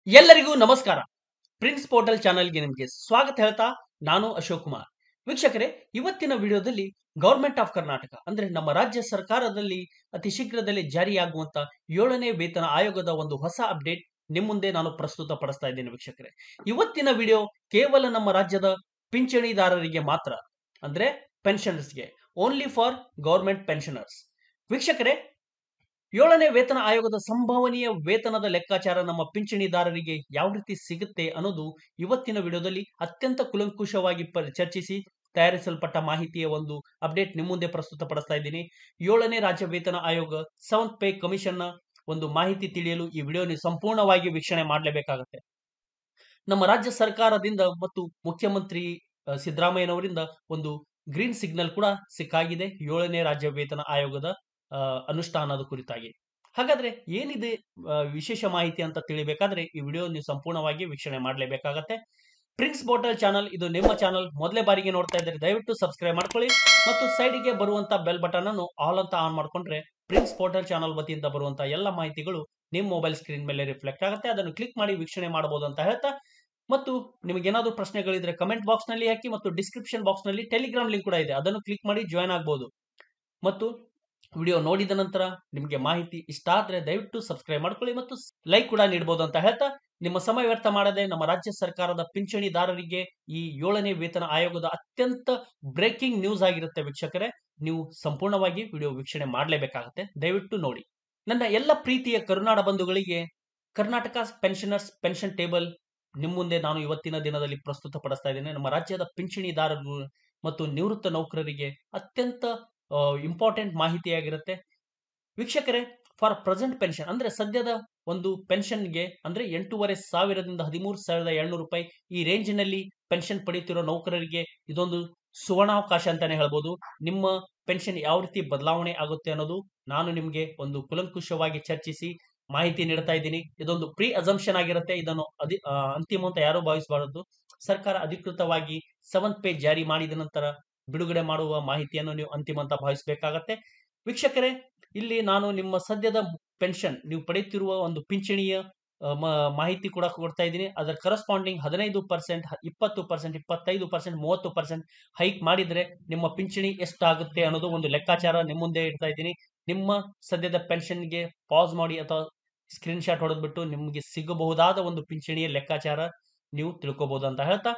ಎಲ್ಲರಿಗೂ ನಮಸ್ಕಾರ prince portal ಚಾನೆಲ್ಗೆ ನಿಮಗೆ ಸ್ವಾಗತ ಹೇಳ್ತಾ ನಾನು ಅಶೋಕ್ ಕುಮಾರ್ ವೀಕ್ಷಕರೇ ಇವತ್ತಿನ ವಿಡಿಯೋದಲ್ಲಿ ಗವರ್ಮೆಂಟ್ ಆಫ್ ಕರ್ನಾಟಕ ಅಂದ್ರೆ ನಮ್ಮ ರಾಜ್ಯ ಸರ್ಕಾರದಲ್ಲಿ ಅತಿ ಶೀಘ್ರದಲ್ಲೇ ಜಾರಿಯಾಗುವಂತ ಏಳನೇ ವೇತನ ಆಯೋಗದ ಒಂದು ಹೊಸ ಅಪ್ಡೇಟ್ ನಿಮ್ಮ ಮುಂದೆ ನಾನು ಪ್ರಸ್ತುತ ಪಡಿಸ್ತಾ ಇದ್ದೇನೆ ವೀಕ್ಷಕರೇ ಇವತ್ತಿನ ವಿಡಿಯೋ ಕೇವಲ ನಮ್ಮ ರಾಜ್ಯದ ಪಿಂಚಣಿದಾರರಿಗೆ ಮಾತ್ರ ಅಂದ್ರೆ ಪೆನ್ಷನರ್ಸ್ಗೆ ಓನ್ಲಿ ಫಾರ್ ಗವರ್ಮೆಂಟ್ ಪೆನ್ಷನರ್ಸ್ ವೀಕ್ಷಕರೇ ಏಳನೇ ವೇತನ ಆಯೋಗದ ಸಂಭವನೀಯ ವೇತನದ ಲೆಕ್ಕಾಚಾರ ನಮ್ಮ ಪಿಂಚಣಿದಾರರಿಗೆ ಯಾವ ರೀತಿ ಸಿಗುತ್ತೆ ಅನ್ನೋದು ಇವತ್ತಿನ ವಿಡಿಯೋದಲ್ಲಿ ಅತ್ಯಂತ ಕುಲಂಕುಷವಾಗಿ ಪ- ಚರ್ಚಿಸಿ ತಯಾರಿಸಲ್ಪಟ್ಟ ಮಾಹಿತಿಯ ಒಂದು ಅಪ್ಡೇಟ್ ನಿಮ್ಮ ಮುಂದೆ ಪ್ರಸ್ತುತಪಡಿಸ್ತಾ ಇದ್ದೀನಿ ಏಳನೇ ರಾಜ್ಯ ವೇತನ ಆಯೋಗ ಸೆವೆಂತ್ ಪೇ ಕಮಿಷನ್ನ ಒಂದು ಮಾಹಿತಿ ತಿಳಿಯಲು ಈ ವಿಡಿಯೋ ನೀವು ಸಂಪೂರ್ಣವಾಗಿ ವೀಕ್ಷಣೆ ಮಾಡಲೇಬೇಕಾಗತ್ತೆ ನಮ್ಮ ರಾಜ್ಯ ಸರ್ಕಾರದಿಂದ ಮತ್ತು ಮುಖ್ಯಮಂತ್ರಿ ಅಹ್, ಸಿದ್ದರಾಮಯ್ಯನವರಿಂದ ಒಂದು ಗ್ರೀನ್ ಸಿಗ್ನಲ್ ಕೂಡ ಸಿಕ್ಕಾಗಿದೆ ಏಳನೇ ರಾಜ್ಯ ವೇತನ ಆಯೋಗದ ಆ, ಅನುಷ್ಠಾನದ ಕುರಿತಾಗಿ ಹಾಗಾದ್ರೆ ಏನಿದೆ ಆ, ವಿಶೇಷ ಮಾಹಿತಿ ಅಂತ ತಿಳಿಬೇಕಾದ್ರೆ ಈ ವಿಡಿಯೋ ನೀವು ಸಂಪೂರ್ಣವಾಗಿ ವೀಕ್ಷಣೆ ಮಾಡಲೇಬೇಕಾಗತ್ತೆ ಪ್ರಿನ್ಸ್ ಬೋಟಲ್ ಚಾನಲ್ ಇದು ನಿಮ್ಮ ಚಾನಲ್ ಮೊದಲೇ ಬಾರಿಗೆ ನೋಡ್ತಾ ಇದ್ದರೆ ದಯವಿಟ್ಟು ಸಬ್ಸ್ಕ್ರೈಬ್ ಮಾಡ್ಕೊಳ್ಳಿ ಮತ್ತು ಸೈಡ್ಗೆ ಬರುವಂತ ಬೆಲ್ ಬಟನ್ ಅನ್ನು ಆಲ್ ಅಂತ ಆನ್ ಮಾಡ್ಕೊಂಡ್ರೆ ಪ್ರಿನ್ಸ್ ಪೋರ್ಟಲ್ ಚಾನಲ್ ವತಿಯಿಂದ ಬರುವಂತ ಎಲ್ಲ ಮಾಹಿತಿಗಳು ನಿಮ್ಮ ಮೊಬೈಲ್ ಸ್ಕ್ರೀನ್ ಮೇಲೆ ರಿಫ್ಲೆಕ್ಟ್ ಆಗುತ್ತೆ ಅದನ್ನು ಕ್ಲಿಕ್ ಮಾಡಿ ವೀಕ್ಷಣೆ ಮಾಡಬಹುದು ಅಂತ ಹೇಳ್ತಾ ಮತ್ತು ನಿಮಗೆ ಏನಾದರೂ ಪ್ರಶ್ನೆಗಳಿದ್ರೆ ಕಮೆಂಟ್ ಬಾಕ್ಸ್ ನಲ್ಲಿ ಹಾಕಿ ಮತ್ತು ಡಿಸ್ಕ್ರಿಪ್ಷನ್ ಬಾಕ್ಸ್ ನಲ್ಲಿ ಟೆಲಿಗ್ರಾಮ್ ಲಿಂಕ್ ಕೂಡ ಇದೆ ಅದನ್ನು ಕ್ಲಿಕ್ ಮಾಡಿ ಜಾಯ್ನ್ ಆಗಬಹುದು ಮತ್ತು ವಿಡಿಯೋ ನೋಡಿದ ನಂತರ ನಿಮಗೆ ಮಾಹಿತಿ ಇಷ್ಟ ಆದ್ರೆ ದಯವಿಟ್ಟು ಸಬ್ಸ್ಕ್ರೈಬ್ ಮಾಡ್ಕೊಳ್ಳಿ ಮತ್ತು ಲೈಕ್ ಕೂಡ ನೀಡಬಹುದು ಅಂತ ಹೇಳ್ತಾ ನಿಮ್ಮ ಸಮಯ ವ್ಯರ್ಥ ಮಾಡದೆ ನಮ್ಮ ರಾಜ್ಯ ಸರ್ಕಾರದ ಪಿಂಚಣಿದಾರರಿಗೆ ಈ ಏಳನೇ ವೇತನ ಆಯೋಗದ ಅತ್ಯಂತ ಬ್ರೇಕಿಂಗ್ ನ್ಯೂಸ್ ಆಗಿರುತ್ತೆ ವೀಕ್ಷಕರೇ ನೀವು ಸಂಪೂರ್ಣವಾಗಿ ವಿಡಿಯೋ ವೀಕ್ಷಣೆ ಮಾಡಲೇಬೇಕಾಗತ್ತೆ ದಯವಿಟ್ಟು ನೋಡಿ ನನ್ನ ಎಲ್ಲ ಪ್ರೀತಿಯ ಕರುನಾಡ ಬಂಧುಗಳಿಗೆ ಕರ್ನಾಟಕ ಪೆನ್ಷನರ್ಸ್ ಪೆನ್ಷನ್ ಟೇಬಲ್ ನಿಮ್ಮ ಮುಂದೆ ನಾನು ಇವತ್ತಿನ ದಿನದಲ್ಲಿ ಪ್ರಸ್ತುತಪಡಿಸ್ತಾ ಇದ್ದೇನೆ ನಮ್ಮ ರಾಜ್ಯದ ಪಿಂಚಣಿದಾರರು ಮತ್ತು ನಿವೃತ್ತ ನೌಕರರಿಗೆ ಅತ್ಯಂತ ಇಂಪಾರ್ಟೆಂಟ್ ಮಾಹಿತಿಯಾಗಿರುತ್ತೆ ವೀಕ್ಷಕರೇ ಫಾರ್ ಪ್ರೆಸೆಂಟ್ ಪೆನ್ಷನ್ ಅಂದ್ರೆ ಸದ್ಯದ ಒಂದು ಪೆನ್ಷನ್ಗೆ ಅಂದ್ರೆ ಎಂಟೂವರೆ ಸಾವಿರದಿಂದ ಹದಿಮೂರು ಸಾವಿರದ ಏಳ್ನೂರು ರೂಪಾಯಿ ಈ ರೇಂಜ್ನಲ್ಲಿ ಪೆನ್ಷನ್ ಪಡೆಯುತ್ತಿರೋ ನೌಕರರಿಗೆ ಇದೊಂದು ಸುವರ್ಣಾವಕಾಶ ಅಂತಾನೆ ಹೇಳ್ಬೋದು ನಿಮ್ಮ ಪೆನ್ಷನ್ ಯಾವ ರೀತಿ ಬದಲಾವಣೆ ಆಗುತ್ತೆ ಅನ್ನೋದು ನಾನು ನಿಮಗೆ ಒಂದು ಕುಲಂಕುಷವಾಗಿ ಚರ್ಚಿಸಿ ಮಾಹಿತಿ ನೀಡ್ತಾ ಇದ್ದೀನಿ ಇದೊಂದು ಪ್ರೀ ಅಸಂಪ್ಷನ್ ಆಗಿರುತ್ತೆ ಇದನ್ನು ಅಧಿ ಆ, ಅಂತಿಮ ಅಂತ ಯಾರೂ ಭಾವಿಸಬಾರದು ಸರ್ಕಾರ ಅಧಿಕೃತವಾಗಿ ಸೆವೆಂತ್ ಪೇ ಜಾರಿ ಮಾಡಿದ ನಂತರ ಬಿಡುಗಡೆ ಮಾಡುವ ಮಾಹಿತಿಯನ್ನು ನೀವು ಅಂತಿಮ ಅಂತ ಭಾವಿಸಬೇಕಾಗತ್ತೆ ವೀಕ್ಷಕರೇ ಇಲ್ಲಿ ನಾನು ನಿಮ್ಮ ಸದ್ಯದ ಪೆನ್ಷನ್ ನೀವು ಪಡೆಯುತ್ತಿರುವ ಒಂದು ಪಿಂಚಣಿಯ ಆ, ಮ- ಮಾಹಿತಿ ಕೂಡ ಕೊಡ್ತಾ ಇದ್ದೀನಿ ಅದರ ಕರಸ್ಪಾಂಡಿಂಗ್ ಹದಿನೈದು ಪರ್ಸೆಂಟ್ ಇಪ್ಪತ್ತು ಪರ್ಸೆಂಟ್ ಇಪ್ಪತ್ತೈದು ಪರ್ಸೆಂಟ್ ಮೂವತ್ತು ಪರ್ಸೆಂಟ್ ಹೈಕ್ ಮಾಡಿದ್ರೆ ನಿಮ್ಮ ಪಿಂಚಣಿ ಎಷ್ಟಾಗುತ್ತೆ ಅನ್ನೋದು ಒಂದು ಲೆಕ್ಕಾಚಾರ ನಿಮ್ಮ ಮುಂದೆ ಇಡ್ತಾ ಇದ್ದೀನಿ ನಿಮ್ಮ ಸದ್ಯದ ಪೆನ್ಷನ್ಗೆ ಪಾಸ್ ಮಾಡಿ ಅಥವಾ ಸ್ಕ್ರೀನ್ ಶಾಟ್ ಹೊಡೆದ್ಬಿಟ್ಟು ನಿಮಗೆ ಸಿಗಬಹುದಾದ ಒಂದು ಪಿಂಚಣಿಯ ಲೆಕ್ಕಾಚಾರ ನೀವು ತಿಳ್ಕೊಬಹುದು ಅಂತ ಹೇಳ್ತಾ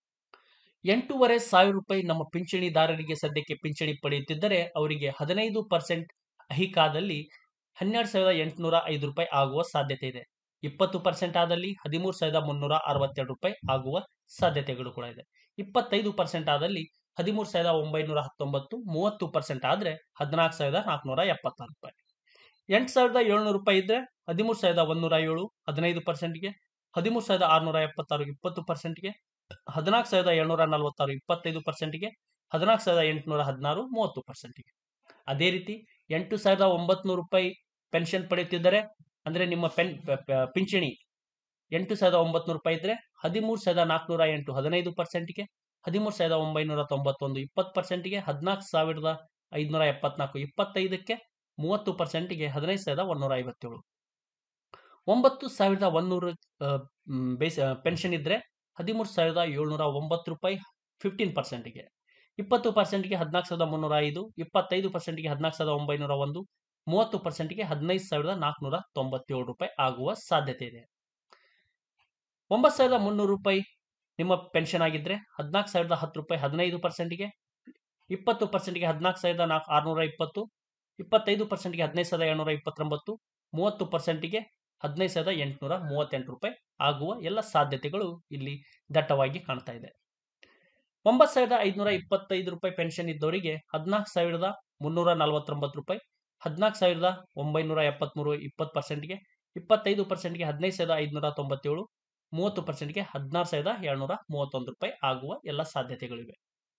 ಎಂಟೂವರೆ ಸಾವಿರ ರೂಪಾಯಿ ನಮ್ಮ ಪಿಂಚಣಿದಾರರಿಗೆ ಸದ್ಯಕ್ಕೆ ಪಿಂಚಣಿ ಪಡೆಯುತ್ತಿದ್ದರೆ ಅವರಿಗೆ ಹದಿನೈದು ಪರ್ಸೆಂಟ್ ಅಹಿಕಾದಲ್ಲಿ ಹನ್ನೆರಡು ಸಾವಿರದ ಎಂಟುನೂರ ಐದು ರೂಪಾಯಿ ಆಗುವ ಸಾಧ್ಯತೆ ಇದೆ ಇಪ್ಪತ್ತು ಪರ್ಸೆಂಟ್ ಆದಲ್ಲಿ ಹದಿಮೂರು ಸಾವಿರದ ಮುನ್ನೂರ ಅರವತ್ತೆರಡು ರೂಪಾಯಿ ಆಗುವ ಸಾಧ್ಯತೆಗಳು ಕೂಡ ಇದೆ ಇಪ್ಪತ್ತೈದು ಪರ್ಸೆಂಟ್ ಆದಲ್ಲಿ ಹದಿಮೂರು ಸಾವಿರದ ಒಂಬೈನೂರ ಹತ್ತೊಂಬತ್ತು ಮೂವತ್ತು ಪರ್ಸೆಂಟ್ ಆದ್ರೆ ಹದಿನಾಲ್ಕು ಸಾವಿರದ ನಾಲ್ಕುನೂರ ಎಪ್ಪತ್ತಾರು ರೂಪಾಯಿ ಎಂಟು ಸಾವಿರದ ಏಳ್ನೂರು ರೂಪಾಯಿ ಇದ್ರೆ ಹದಿಮೂರು ಸಾವಿರದ ಒಂದೂರ ಏಳು ಹದಿನೈದು ಪರ್ಸೆಂಟ್ಗೆ ಹದಿಮೂರು ಸಾವಿರದ ಆರುನೂರ ಎಪ್ಪತ್ತಾರು ಇಪ್ಪತ್ತು ಪರ್ಸೆಂಟ್ಗೆ ಹದಿನಾಲ್ಕು ಸಾವಿರದ ಏಳ್ನೂರ ನಲವತ್ತಾರು ಇಪ್ಪತ್ತೈದು ಪರ್ಸೆಂಟ್ಗೆ ಹದಿನಾಲ್ಕು ಸಾವಿರದ ಎಂಟುನೂರ ಹದಿನಾರು ಮೂವತ್ತು ಪರ್ಸೆಂಟ್ಗೆ ಅದೇ ರೀತಿ ಎಂಟು ಸಾವಿರದ ಒಂಬತ್ನೂರು ರೂಪಾಯಿ ಪೆನ್ಷನ್ ಪಡೆಯುತ್ತಿದ್ದರೆ ಅಂದ್ರೆ ನಿಮ್ಮ ಪೆನ್ ಪ- ಪ- ಪಿಂಚಣಿ ಎಂಟು ಸಾವಿರದ ಒಂಬತ್ನೂರು ರೂಪಾಯಿ ಇದ್ರೆ ಹದಿಮೂರು ಸಾವಿರದ ನಾಲ್ಕುನೂರ ಎಂಟು ಹದಿನೈದು ಪರ್ಸೆಂಟ್ಗೆ ಹದಿಮೂರು ಸಾವಿರದ ಒಂಬೈನೂರ ತೊಂಬತ್ತೊಂದು ಇಪ್ಪತ್ತು ಪರ್ಸೆಂಟ್ಗೆ ಹದಿನಾಲ್ಕು ಸಾವಿರದ ಐದುನೂರ ಎಪ್ಪತ್ನಾಲ್ಕು ಇಪ್ಪತ್ತೈದಕ್ಕೆ ಮೂವತ್ತು ಪರ್ಸೆಂಟ್ಗೆ ಹದಿನೈದು ಸಾವಿರದ ಒಂದೂರ ಐವತ್ತೇಳು ಒಂಬತ್ತು ಸಾವಿರದ ಒಂದೂರು ಬೇಸ್ ಪೆನ್ಷನ್ ಇದ್ರೆ ಹದಿಮೂರು ಸಾವಿರದ ಏಳ್ನೂರ ಒಂಬತ್ತು ರೂಪಾಯಿ ಫಿಫ್ಟೀನ್ ಪರ್ಸೆಂಟ್ಗೆ ಇಪ್ಪತ್ತು ಪರ್ಸೆಂಟ್ಗೆ ಹದಿನಾಲ್ಕು ಸಾವಿರದ ಮುನ್ನೂರ ಐದು ಇಪ್ಪತ್ತೈದು ಪರ್ಸೆಂಟ್ಗೆ ಹದಿನಾಲ್ಕು ಸಾವಿರದ ಒಂಬೈನೂರ ಒಂದು ಮೂವತ್ತು ಪರ್ಸೆಂಟ್ಗೆ ಹದಿನೈದು ಸಾವಿರದ ನಾಲ್ಕುನೂರ ತೊಂಬತ್ತೇಳು ರೂಪಾಯಿ ಆಗುವ ಸಾಧ್ಯತೆ ಇದೆ ಒಂಬತ್ತು ಸಾವಿರದ ಮುನ್ನೂರು ರೂಪಾಯಿ ನಿಮ್ಮ ಪೆನ್ಷನ್ ಆಗಿದ್ರೆ ಹದಿನಾಲ್ಕು ಸಾವಿರದ ಹತ್ತು ರೂಪಾಯಿ ಹದಿನೈದು ಪರ್ಸೆಂಟ್ಗೆ ಇಪ್ಪತ್ತು ಪರ್ಸೆಂಟ್ಗೆ ಹದಿನಾಲ್ಕು ಸಾವಿರದ ನಾಲ್ಕು ಆರುನೂರ ಇಪ್ಪತ್ತು ಇಪ್ಪತ್ತೈದು ಪರ್ಸೆಂಟ್ಗೆ ಹದಿನೈದು ಸಾವಿರದ ಏಳ್ನೂರ ಇಪ್ಪತ್ತೊಂಬತ್ತು ಮೂವತ್ತು ಪರ್ಸೆಂಟ್ಗೆ ಹದಿನೈದು ಸಾವಿರದ ಎಂಟುನೂರ ಮೂವತ್ತೆಂಟು ರೂಪಾಯಿ ಆಗುವ ಎಲ್ಲ ಸಾಧ್ಯತೆಗಳು ಇಲ್ಲಿ ದಟ್ಟವಾಗಿ ಕಾಣ್ತಾ ಇದೆ ಒಂಬತ್ತು ಸಾವಿರದ ಐದುನೂರ ಇಪ್ಪತ್ತೈದು ರೂಪಾಯಿ ಪೆನ್ಷನ್ ಇದ್ದವರಿಗೆ ಹದಿನಾಲ್ಕು ಸಾವಿರದ ಮುನ್ನೂರ ನಲವತ್ತೊಂಬತ್ತು ರೂಪಾಯಿ ಹದಿನಾಲ್ಕು ಸಾವಿರದ ಒಂಬೈನೂರ ಎಪ್ಪತ್ತ್ಮೂರು ಇಪ್ಪತ್ತು ಪರ್ಸೆಂಟ್ಗೆ ಇಪ್ಪತ್ತೈದು ಪರ್ಸೆಂಟ್ಗೆ ಹದಿನೈದು ಸಾವಿರದ ಐದುನೂರ ತೊಂಬತ್ತೇಳು ಮೂವತ್ತು ಪರ್ಸೆಂಟ್ಗೆ ಹದಿನಾರು ಸಾವಿರದ ಏಳ್ನೂರ ಮೂವತ್ತೊಂದು ರೂಪಾಯಿ ಆಗುವ ಎಲ್ಲ ಸಾಧ್ಯತೆಗಳಿವೆ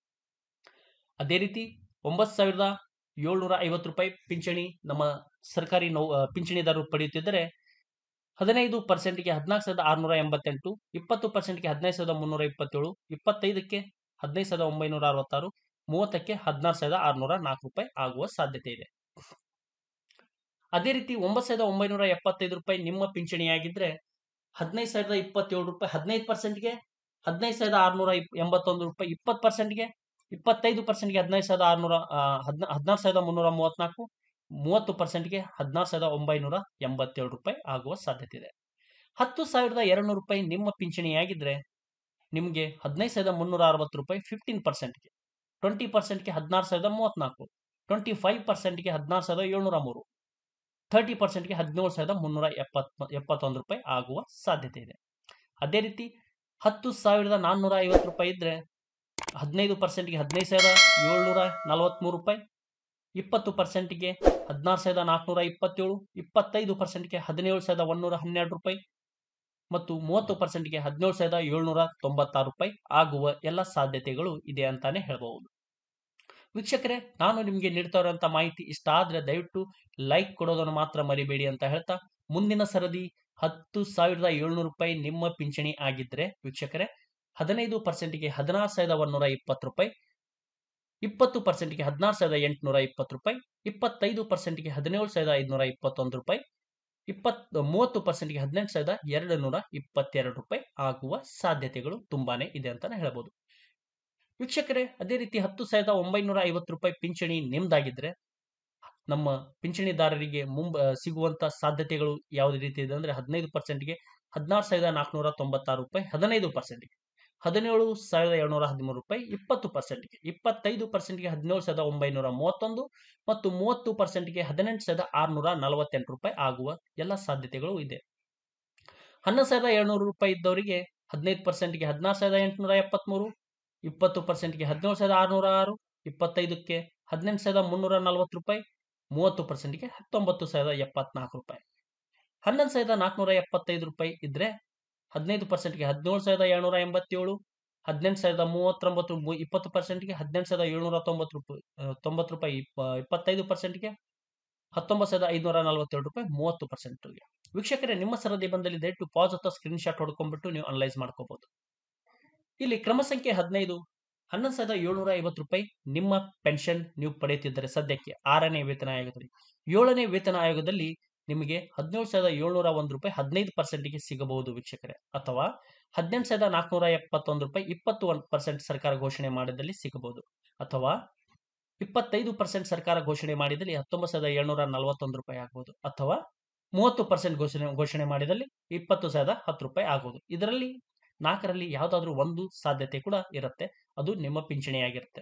ಅದೇ ರೀತಿ ಒಂಬತ್ತು ಸಾವಿರದ ಏಳ್ನೂರ ಐವತ್ತು ರೂಪಾಯಿ ಪಿಂಚಣಿ ನಮ್ಮ ಸರ್ಕಾರಿ ನೌ ಆ, ಪಿಂಚಣಿದಾರರು ಪಡೆಯುತ್ತಿದ್ದರೆ ಹದಿನೈದು ಪರ್ಸೆಂಟ್ಗೆ ಹದಿನಾಲ್ಕು ಸಾವಿರದ ಆರುನೂರ ಎಂಬತ್ತೆಂಟು ಇಪ್ಪತ್ತು ಪರ್ಸೆಂಟ್ಗೆ ಹದಿನೈದು ಸಾವಿರದ ಮುನ್ನೂರ ಇಪ್ಪತ್ತೇಳು ಇಪ್ಪತ್ತೈದಕ್ಕೆ ಹದಿನೈದು ಸಾವಿರದ ಒಂಬೈನೂರ ಅರವತ್ತಾರು ಮೂವತ್ತಕ್ಕೆ ಹದಿನಾರು ಸಾವಿರದ ಆರುನೂರ ನಾಲ್ಕು ರೂಪಾಯಿ ಆಗುವ ಸಾಧ್ಯತೆ ಇದೆ ಅದೇ ರೀತಿ ಒಂಬತ್ತು ಸಾವಿರದ ಒಂಬೈನೂರ ಎಪ್ಪತ್ತೈದು ರೂಪಾಯಿ ನಿಮ್ಮ ಪಿಂಚಣಿಯಾಗಿದ್ರೆ ಹದಿನೈದು ಸಾವಿರದ ಇಪ್ಪತ್ತೇಳು ರೂಪಾಯಿ ಹದಿನೈದು ಪರ್ಸೆಂಟ್ಗೆ ಹದಿನೈದು ಸಾವಿರದ ಆರುನೂರ ಎಂಬತ್ತೊಂದು ರೂಪಾಯಿ ಇಪ್ಪತ್ತು ಪರ್ಸೆಂಟ್ಗೆ ಇಪ್ಪತ್ತೈದು ಪರ್ಸೆಂಟ್ಗೆ ಹದಿನೈದು ಸಾವಿರದ ಆರುನೂರ ಹದಿನ ಹದಿನಾರು ಸಾವಿರದ ಮುನ್ನೂರ ಮೂವತ್ನಾಲ್ಕು ಮೂವತ್ತು ಪರ್ಸೆಂಟ್ಗೆ ಹದಿನಾರು ಸಾವಿರದ ಒಂಬೈನೂರ ಎಂಬತ್ತೇಳು ರೂಪಾಯಿ ಆಗುವ ಸಾಧ್ಯತೆ ಇದೆ ಹತ್ತು ಸಾವಿರದ ಎರಡುನೂರು ರೂಪಾಯಿ ನಿಮ್ಮ ಪಿಂಚಣಿಯಾಗಿದ್ದರೆ ನಿಮಗೆ ಹದಿನೈದು ಸಾವಿರದ ಮುನ್ನೂರ ಅರವತ್ತು ರೂಪಾಯಿ ಫಿಫ್ಟೀನ್ ಪರ್ಸೆಂಟ್ಗೆ ಟ್ವೆಂಟಿ ಪರ್ಸೆಂಟ್ಗೆ ಹದಿನಾರು ಸಾವಿರದ ಮೂವತ್ನಾಲ್ಕು ಟ್ವೆಂಟಿ ಫೈವ್ ಪರ್ಸೆಂಟ್ಗೆ ಹದಿನಾರು ಸಾವಿರದ ಏಳ್ನೂರ ಮೂರು ಥರ್ಟಿ ಪರ್ಸೆಂಟ್ಗೆ ಹದಿನೇಳು ಸಾವಿರದ ಮುನ್ನೂರ ಎಪ್ಪತ್ ಎಪ್ಪತ್ತೊಂದು ರೂಪಾಯಿ ಆಗುವ ಸಾಧ್ಯತೆ ಇದೆ ಅದೇ ರೀತಿ ಹತ್ತು ಸಾವಿರದ ನಾನ್ನೂರ ಐವತ್ತು ರೂಪಾಯಿ ಇದ್ದರೆ ಹದಿನೈದು ಪರ್ಸೆಂಟ್ಗೆ ಹದಿನೈದು ಸಾವಿರದ ಏಳ್ನೂರ ನಲವತ್ತ್ಮೂರು ರೂಪಾಯಿ ಇಪ್ಪತ್ತು ಪರ್ಸೆಂಟ್ಗೆ ಹದಿನಾರು ಸಾವಿರದ ನಾಲ್ಕುನೂರ ಇಪ್ಪತ್ತೇಳು ಇಪ್ಪತ್ತೈದು ಪರ್ಸೆಂಟ್ಗೆ ಹದಿನೇಳು ಸಾವಿರದ ಒಂದೂರ ಹನ್ನೆರಡು ರೂಪಾಯಿ ಮತ್ತು ಮೂವತ್ತು ಪರ್ಸೆಂಟ್ಗೆ ಹದಿನೇಳು ಸಾವಿರದ ಏಳ್ನೂರ ತೊಂಬತ್ತಾರು ರೂಪಾಯಿ ಆಗುವ ಎಲ್ಲ ಸಾಧ್ಯತೆಗಳು ಇದೆ ಅಂತಾನೆ ಹೇಳಬಹುದು ವೀಕ್ಷಕರೇ ನಾನು ನಿಮಗೆ ನೀಡ್ತಾ ಇರುವಂಥ ಮಾಹಿತಿ ಇಷ್ಟ ಆದರೆ ದಯವಿಟ್ಟು ಲೈಕ್ ಕೊಡೋದನ್ನು ಮಾತ್ರ ಮರಿಬೇಡಿ ಅಂತ ಹೇಳ್ತಾ ಮುಂದಿನ ಸರದಿ ಹತ್ತು ಸಾವಿರದ ಏಳ್ನೂರು ರೂಪಾಯಿ ನಿಮ್ಮ ಪಿಂಚಣಿ ಆಗಿದ್ದರೆ ವೀಕ್ಷಕರೇ ಹದಿನೈದು ಪರ್ಸೆಂಟ್ಗೆ ಹದಿನಾರು ಸಾವಿರದ ಒಂದೂರ ಇಪ್ಪತ್ತು ರೂಪಾಯಿ ಇಪ್ಪತ್ತು ಪರ್ಸೆಂಟ್ಗೆ ಹದಿನಾರು ಸಾವಿರದ ಎಂಟುನೂರ ಇಪ್ಪತ್ತು ರೂಪಾಯಿ ಇಪ್ಪತ್ತೈದು ಪರ್ಸೆಂಟ್ಗೆ ಹದಿನೇಳು ಸಾವಿರದ ಐದುನೂರ ಇಪ್ಪತ್ತೊಂದು ರೂಪಾಯಿ ಇಪ್ಪತ್ತು ಮೂವತ್ತು ಪರ್ಸೆಂಟ್ಗೆ ಹದಿನೆಂಟು ಸಾವಿರದ ಎರಡು ನೂರ ಇಪ್ಪತ್ತೆರಡು ರೂಪಾಯಿ ಆಗುವ ಸಾಧ್ಯತೆಗಳು ತುಂಬಾನೇ ಇದೆ ಅಂತಾನೆ ಹೇಳ್ಬೋದು ವೀಕ್ಷಕರೇ ಅದೇ ರೀತಿ ಹತ್ತು ಸಾವಿರದ ಒಂಬೈನೂರ ಐವತ್ತು ರೂಪಾಯಿ ಪಿಂಚಣಿ ನಿಮ್ದಾಗಿದ್ರೆ ನಮ್ಮ ಪಿಂಚಣಿದಾರರಿಗೆ ಮುಂಬ ಸಿಗುವಂತ ಸಾಧ್ಯತೆಗಳು ಯಾವುದೇ ರೀತಿ ಇದೆ ಅಂದ್ರೆ ಹದಿನೈದು ಪರ್ಸೆಂಟ್ಗೆ ಹದಿನಾರು ಸಾವಿರದ ನಾಲ್ಕುನೂರ ತೊಂಬತ್ತಾರು ರೂಪಾಯಿ ಹದಿನೈದು ಪರ್ಸೆಂಟ್ಗೆ ಹದಿನೇಳು ಸಾವಿರದ ಏಳ್ನೂರ ಹದಿಮೂರು ರೂಪಾಯಿ ಇಪ್ಪತ್ತು ಪರ್ಸೆಂಟ್ಗೆ ಇಪ್ಪತ್ತೈದು ಪರ್ಸೆಂಟ್ಗೆ ಹದಿನೇಳು ಸಾವಿರದ ಒಂಬೈನೂರ ಮೂವತ್ತೊಂದು ಮತ್ತು ಮೂವತ್ತು ಪರ್ಸೆಂಟ್ಗೆ ಹದಿನೆಂಟು ಸಾವಿರದ ಆರುನೂರ ನಲವತ್ತೆಂಟು ರೂಪಾಯಿ ಆಗುವ ಎಲ್ಲ ಸಾಧ್ಯತೆಗಳು ಇದೆ ಹನ್ನೊಂದು ಸಾವಿರದ ಏಳ್ನೂರು ರೂಪಾಯಿ ಇದ್ದವರಿಗೆ ಹದಿನೈದು ಪರ್ಸೆಂಟ್ಗೆ ಹದಿನಾರು ಸಾವಿರದ ಎಂಟುನೂರ ಎಪ್ಪತ್ತ್ಮೂರು ಇಪ್ಪತ್ತು ಪರ್ಸೆಂಟ್ಗೆ ಹದಿನೇಳು ಸಾವಿರದ ಆರುನೂರ ಆರು ಇಪ್ಪತ್ತೈದಕ್ಕೆ ಹದಿನೆಂಟು ಸಾವಿರದ ಮುನ್ನೂರ ನಲವತ್ತು ರೂಪಾಯಿ ಮೂವತ್ತು ಪರ್ಸೆಂಟ್ಗೆ ಹತ್ತೊಂಬತ್ತು ಸಾವಿರದ ಎಪ್ಪತ್ನಾಲ್ಕು ರೂಪಾಯಿ ಹನ್ನೊಂದು ಸಾವಿರದ ನಾಲ್ಕುನೂರ ಎಪ್ಪತ್ತೈದು ರೂಪಾಯಿ ಇದ್ರೆ ಹದಿನೈದು ಪರ್ಸೆಂಟ್ಗೆ ಹದಿನೇಳು ಸಾವಿರದ ಏಳ್ನೂರ ಎಂಬತ್ತೇಳು ಹದಿನೆಂಟು ಸಾವಿರದ ಮೂವತ್ತೊಂಬತ್ತು ಇಪ್ಪತ್ತು ಪರ್ಸೆಂಟ್ಗೆ ಹದಿನೆಂಟು ಸಾವಿರದ ಏಳ್ನೂರ ತೊಂಬತ್ತು ರೂಪಾಯಿ ತೊಂಬತ್ತು ರೂಪಾಯಿ ಇಪ್ಪತ್ತೈದು ಪರ್ಸೆಂಟ್ಗೆ ಹತ್ತೊಂಬತ್ತು ಸಾವಿರದ ಐದುನೂರ ನಲವತ್ತೇಳು ರೂಪಾಯಿ ಮೂವತ್ತು ಪರ್ಸೆಂಟ್ಗೆ ವೀಕ್ಷಕರೇ ನಿಮ್ಮ ಸರದಿ ಬಂದಲ್ಲಿ ದಯವಿಟ್ಟು ಪಾಸ್ ಅಥವಾ ಸ್ಕ್ರೀನ್ ಶಾಟ್ ಹೊಡ್ಕೊಂಡ್ಬಿಟ್ಟು ನೀವು ಅನಲೈಸ್ ಮಾಡ್ಕೋಬಹುದು ಇಲ್ಲಿ ಕ್ರಮ ಸಂಖ್ಯೆ ಹದಿನೈದು ಹನ್ನೊಂದು ಸಾವಿರದ ಏಳ್ನೂರ ಐವತ್ತು ರೂಪಾಯಿ ನಿಮ್ಮ ಪೆನ್ಷನ್ ನೀವು ಪಡೆಯುತ್ತಿದ್ದರೆ ಸದ್ಯಕ್ಕೆ ಆರನೇ ವೇತನ ಆಯೋಗದಲ್ಲಿ ಏಳನೇ ವೇತನ ಆಯೋಗದಲ್ಲಿ ನಿಮಗೆ ಹದಿನೇಳು ಸಾವಿರದ ಏಳ್ನೂರ ಒಂದು ರೂಪಾಯಿ ಹದಿನೈದು ಪರ್ಸೆಂಟ್ಗೆ ಸಿಗಬಹುದು ವೀಕ್ಷಕರೇ ಅಥವಾ ಹದಿನೆಂಟು ಸಾವಿರದ ನಾಲ್ಕುನೂರ ಎಪ್ಪತ್ತೊಂದು ರೂಪಾಯಿ ಇಪ್ಪತ್ತು ಒಂದು ಪರ್ಸೆಂಟ್ ಸರ್ಕಾರ ಘೋಷಣೆ ಮಾಡಿದಲ್ಲಿ ಸಿಗಬಹುದು ಅಥವಾ ಇಪ್ಪತ್ತೈದು ಪರ್ಸೆಂಟ್ ಸರ್ಕಾರ ಘೋಷಣೆ ಮಾಡಿದಲ್ಲಿ ಹತ್ತೊಂಬತ್ತು ಸಾವಿರದ ಏಳ್ನೂರ ನಲವತ್ತೊಂದು ರೂಪಾಯಿ ಆಗ್ಬೋದು ಅಥವಾ ಮೂವತ್ತು ಪರ್ಸೆಂಟ್ ಘೋಷಣೆ ಘೋಷಣೆ ಮಾಡಿದಲ್ಲಿ ಇಪ್ಪತ್ತು ಸಾವಿರದ ಹತ್ತು ರೂಪಾಯಿ ಆಗ್ಬೋದು ಇದರಲ್ಲಿ ನಾಲ್ಕರಲ್ಲಿ ಯಾವುದಾದ್ರೂ ಒಂದು ಸಾಧ್ಯತೆ ಕೂಡ ಇರುತ್ತೆ ಅದು ನಿಮ್ಮ ಪಿಂಚಣಿಯಾಗಿರುತ್ತೆ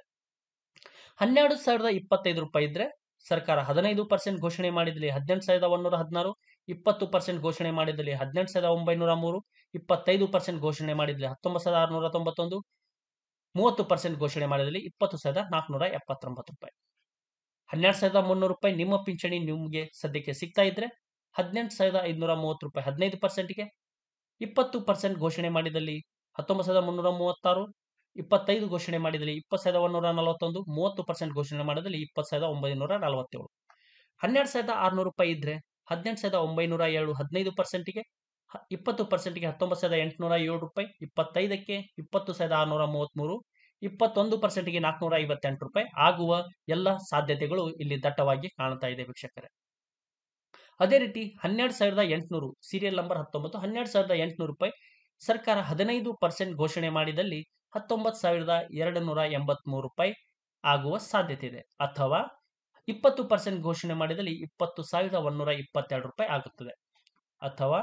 ಹನ್ನೆರಡು ಸಾವಿರದ ಇಪ್ಪತ್ತೈದು ರೂಪಾಯಿ ಇದ್ರೆ ಸರ್ಕಾರ ಹದಿನೈದು ಪರ್ಸೆಂಟ್ ಘೋಷಣೆ ಮಾಡಿದಲ್ಲಿ ಹದಿನೆಂಟು ಸಾವಿರದ ಒಂದೂರ ಹದಿನಾರು ಇಪ್ಪತ್ತು ಪರ್ಸೆಂಟ್ ಘೋಷಣೆ ಮಾಡಿದಲ್ಲಿ ಹದಿನೆಂಟು ಸಾವಿರದ ಒಂಬೈನೂರ ಮೂರು ಇಪ್ಪತ್ತೈದು ಪರ್ಸೆಂಟ್ ಘೋಷಣೆ ಮಾಡಿದಲ್ಲಿ ಹತ್ತೊಂಬತ್ತು ಸಾವಿರದ ಆರುನೂರ ತೊಂಬತ್ತೊಂದು ಮೂವತ್ತು ಪರ್ಸೆಂಟ್ ಘೋಷಣೆ ಮಾಡಿದಲ್ಲಿ ಇಪ್ಪತ್ತು ಸಾವಿರದ ನಾಲ್ಕುನೂರ ಎಪ್ಪತ್ತೊಂಬತ್ತು ರೂಪಾಯಿ ಹನ್ನೆರಡು ಸಾವಿರದ ಮುನ್ನೂರು ರೂಪಾಯಿ ನಿಮ್ಮ ಪಿಂಚಣಿ ನಿಮಗೆ ಸದ್ಯಕ್ಕೆ ಸಿಗ್ತಾ ಇದ್ರೆ ಹದಿನೆಂಟು ಸಾವಿರದ ಐದುನೂರ ಮೂವತ್ತು ರೂಪಾಯಿ ಹದಿನೈದು ಪರ್ಸೆಂಟ್ಗೆ ಇಪ್ಪತ್ತು ಪರ್ಸೆಂಟ್ ಘೋಷಣೆ ಮಾಡಿದಲ್ಲಿ ಹತ್ತೊಂಬತ್ತು ಸಾವಿರದ ಮುನ್ನೂರ ಮೂವತ್ತಾರು ಇಪ್ಪತ್ತೈದು ಘೋಷಣೆ ಮಾಡಿದಲ್ಲಿ ಇಪ್ಪತ್ತು ಸಾವಿರದ ಒಂದೂರ ನಲವತ್ತೊಂದು ಮೂವತ್ತು ಪರ್ಸೆಂಟ್ ಘೋಷಣೆ ಮಾಡಿದಲ್ಲಿ ಇಪ್ಪತ್ತು ಸಾವಿರದ ಒಂಬೈನೂರ ನಲವತ್ತೇಳು ಹನ್ನೆರಡು ಸಾವಿರದ ಆರುನೂರು ರೂಪಾಯಿ ಇದ್ರೆ ಹದಿನೆಂಟು ಸಾವಿರದ ಒಂಬೈನೂರ ಏಳು ಹದಿನೈದು ಪರ್ಸೆಂಟ್ಗೆ ಇಪ್ಪತ್ತು ಪರ್ಸೆಂಟ್ಗೆ ಹತ್ತೊಂಬತ್ತು ಸಾವಿರದ ಎಂಟುನೂರ ಏಳು ರೂಪಾಯಿ ಇಪ್ಪತ್ತೈದಕ್ಕೆ ಇಪ್ಪತ್ತು ಸಾವಿರದ ಆರುನೂರ ಮೂವತ್ತ್ಮೂರು ಇಪ್ಪತ್ತೊಂದು ಪರ್ಸೆಂಟ್ಗೆ ನಾಲ್ಕುನೂರ ಐವತ್ತೆಂಟು ರೂಪಾಯಿ ಆಗುವ ಎಲ್ಲ ಸಾಧ್ಯತೆಗಳು ಇಲ್ಲಿ ದಟ್ಟವಾಗಿ ಕಾಣ್ತಾ ಇದೆ ವೀಕ್ಷಕರೇ ಅದೇ ರೀತಿ ಹನ್ನೆರಡು ಸಾವಿರದ ಎಂಟುನೂರು ಸೀರಿಯಲ್ ನಂಬರ್ ಹತ್ತೊಂಬತ್ತು ಹನ್ನೆರಡು ಸಾವಿರದ ಎಂಟುನೂರು ರೂಪಾಯಿ ಸರ್ಕಾರ ಹದಿನೈದು ಪರ್ಸೆಂಟ್ ಘೋಷಣೆ ಮಾಡಿದಲ್ಲಿ ಹತ್ತೊಂಬತ್ತು ಸಾವಿರದ ಎರಡು ನೂರ ಎಂಬತ್ಮೂರು ರೂಪಾಯಿ ಆಗುವ ಸಾಧ್ಯತೆ ಇದೆ ಅಥವಾ ಇಪ್ಪತ್ತು ಪರ್ಸೆಂಟ್ ಘೋಷಣೆ ಮಾಡಿದಲ್ಲಿ ಇಪ್ಪತ್ತು ಸಾವಿರದ ಒಂದೂರ ಇಪ್ಪತ್ತೆರಡು ರೂಪಾಯಿ ಆಗುತ್ತದೆ ಅಥವಾ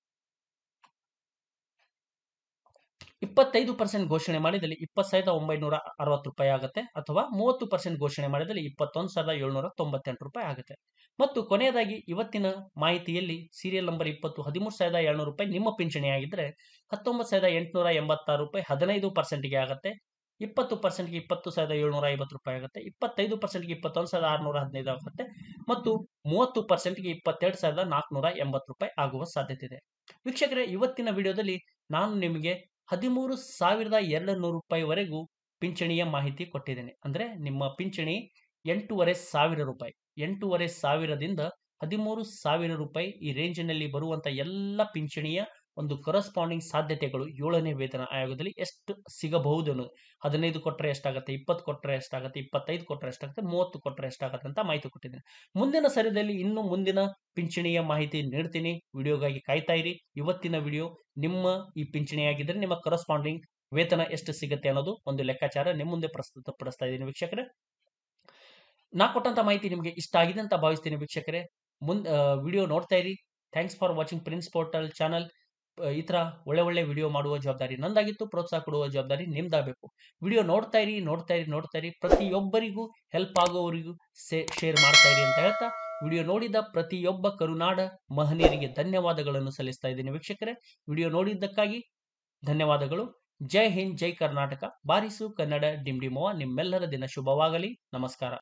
ಇಪ್ಪತ್ತೈದು ಪರ್ಸೆಂಟ್ ಘೋಷಣೆ ಮಾಡಿದಲ್ಲಿ ಇಪ್ಪತ್ತು ಸಾವಿರದ ಒಂಬೈನೂರ ಅರವತ್ತು ರೂಪಾಯಿ ಆಗುತ್ತೆ ಅಥವಾ ಮೂವತ್ತು ಪರ್ಸೆಂಟ್ ಘೋಷಣೆ ಮಾಡಿದಲ್ಲಿ ಇಪ್ಪತ್ತೊಂದು ಸಾವಿರದ ಏಳ್ನೂರ ತೊಂಬತ್ತೆಂಟು ರೂಪಾಯಿ ಆಗುತ್ತೆ ಮತ್ತು ಕೊನೆಯದಾಗಿ ಇವತ್ತಿನ ಮಾಹಿತಿಯಲ್ಲಿ ಸೀರಿಯಲ್ ನಂಬರ್ ಇಪ್ಪತ್ತು ಹದಿಮೂರು ಸಾವಿರದ ಏಳ್ನೂರು ರೂಪಾಯಿ ನಿಮ್ಮ ಪಿಂಚಣಿ ಆಗಿದ್ದರೆ ಹತ್ತೊಂಬತ್ತು ಸಾವಿರದ ಎಂಟುನೂರ ಎಂಬತ್ತಾರು ರೂಪಾಯಿ ಹದಿನೈದು ಪರ್ಸೆಂಟ್ಗೆ ಆಗುತ್ತೆ ಇಪ್ಪತ್ತು ಪರ್ಸೆಂಟ್ಗೆ ಇಪ್ಪತ್ತು ಸಾವಿರದ ಏಳ್ನೂರ ಐವತ್ತು ರೂಪಾಯಿ ಆಗುತ್ತೆ ಇಪ್ಪತ್ತೈದು ಪರ್ಸೆಂಟ್ಗೆ ಇಪ್ಪತ್ತೊಂದು ಸಾವಿರದ ಆರುನೂರ ಹದಿನೈದು ಆಗುತ್ತೆ ಮತ್ತು ಮೂವತ್ತು ಪರ್ಸೆಂಟ್ಗೆ ಇಪ್ಪತ್ತೆರಡು ಸಾವಿರದ ನಾಲ್ಕುನೂರ ಎಂಬತ್ತು ರೂಪಾಯಿ ಆಗುವ ಸಾಧ್ಯತೆ ಇದೆ ವೀಕ್ಷಕರೇ ಇವತ್ತಿನ ವಿಡಿಯೋದಲ್ಲಿ ನಾನು ನಿಮಗೆ ಹದಿಮೂರು ಸಾವಿರದ ಎರಡು ನೂರು ರೂಪಾಯಿವರೆಗೂ ಪಿಂಚಣಿಯ ಮಾಹಿತಿ ಕೊಟ್ಟಿದ್ದೇನೆ ಅಂದರೆ ನಿಮ್ಮ ಪಿಂಚಣಿ ಎಂಟೂವರೆ ಸಾವಿರ ರೂಪಾಯಿ ಎಂಟೂವರೆ ಸಾವಿರದಿಂದ ಹದಿಮೂರು ಸಾವಿರ ರೂಪಾಯಿ ಈ ರೇಂಜಿನಲ್ಲಿ ಬರುವಂಥ ಎಲ್ಲ ಪಿಂಚಣಿಯ ಒಂದು ಕರಸ್ಪಾಂಡಿಂಗ್ ಸಾಧ್ಯತೆಗಳು ಏಳನೇ ವೇತನ ಆಯೋಗದಲ್ಲಿ ಎಷ್ಟು ಸಿಗಬಹುದು ಅನ್ನೋದು ಹದಿನೈದು ಕೊಟ್ಟರೆ ಎಷ್ಟಾಗುತ್ತೆ ಇಪ್ಪತ್ತು ಕೊಟ್ಟರೆ ಎಷ್ಟಾಗುತ್ತೆ ಇಪ್ಪತ್ತೈದು ಕೊಟ್ಟರೆ ಎಷ್ಟಾಗುತ್ತೆ ಮೂವತ್ತು ಕೊಟ್ಟರೆ ಎಷ್ಟಾಗುತ್ತೆ ಅಂತ ಮಾಹಿತಿ ಕೊಟ್ಟಿದ್ದೀನಿ ಮುಂದಿನ ಸರಿದಲ್ಲಿ ಇನ್ನು ಮುಂದಿನ ಪಿಂಚಣಿಯ ಮಾಹಿತಿ ನೀಡ್ತೀನಿ ವಿಡಿಯೋಗಾಗಿ ಕಾಯ್ತಾ ಇರಿ ಇವತ್ತಿನ ವಿಡಿಯೋ ನಿಮ್ಮ ಈ ಪಿಂಚಣಿಯಾಗಿದ್ದರೆ ನಿಮ್ಮ ಕರಸ್ಪಾಂಡಿಂಗ್ ವೇತನ ಎಷ್ಟು ಸಿಗುತ್ತೆ ಅನ್ನೋದು ಒಂದು ಲೆಕ್ಕಾಚಾರ ನಿಮ್ಮ ಮುಂದೆ ಪ್ರಸ್ತುತಪಡಿಸ್ತಾ ಇದ್ದೀನಿ ವೀಕ್ಷಕರೇ ನಾ ಕೊಟ್ಟಂತ ಮಾಹಿತಿ ನಿಮಗೆ ಇಷ್ಟ ಆಗಿದೆ ಅಂತ ಭಾವಿಸ್ತೀನಿ ವೀಕ್ಷಕರೇ ಮುಂದೆ ವಿಡಿಯೋ ನೋಡ್ತಾ ಇರಿ thanks for watching Prince Portal channel ಈ ಥರ ಒಳ್ಳೆ ಒಳ್ಳೆ ವಿಡಿಯೋ ಮಾಡುವ ಜವಾಬ್ದಾರಿ ನಂದಾಗಿತ್ತು ಪ್ರೋತ್ಸಾಹ ಕೊಡುವ ಜವಾಬ್ದಾರಿ ನಿಮ್ದಾಗಬೇಕು ವಿಡಿಯೋ ನೋಡ್ತಾ ಇರಿ ನೋಡ್ತಾ ಇರಿ ನೋಡ್ತಾ ಇರಿ ಪ್ರತಿಯೊಬ್ಬರಿಗೂ ಹೆಲ್ಪ್ ಆಗೋವರಿಗೂ ಶೇರ್ ಮಾಡ್ತಾ ಇರಿ ಅಂತ ಹೇಳ್ತಾ ವಿಡಿಯೋ ನೋಡಿದ ಪ್ರತಿಯೊಬ್ಬ ಕರುನಾಡ ಮಹನೀಯರಿಗೆ ಧನ್ಯವಾದಗಳನ್ನು ಸಲ್ಲಿಸ್ತಾ ಇದ್ದೀನಿ ವೀಕ್ಷಕರೇ ವಿಡಿಯೋ ನೋಡಿದ್ದಕ್ಕಾಗಿ ಧನ್ಯವಾದಗಳು ಜೈ ಹಿಂದ್ ಜೈ ಕರ್ನಾಟಕ ಬಾರಿಸು ಕನ್ನಡ ಡಿಂಡಿಮೋವ ನಿಮ್ಮೆಲ್ಲರ ದಿನ ಶುಭವಾಗಲಿ ನಮಸ್ಕಾರ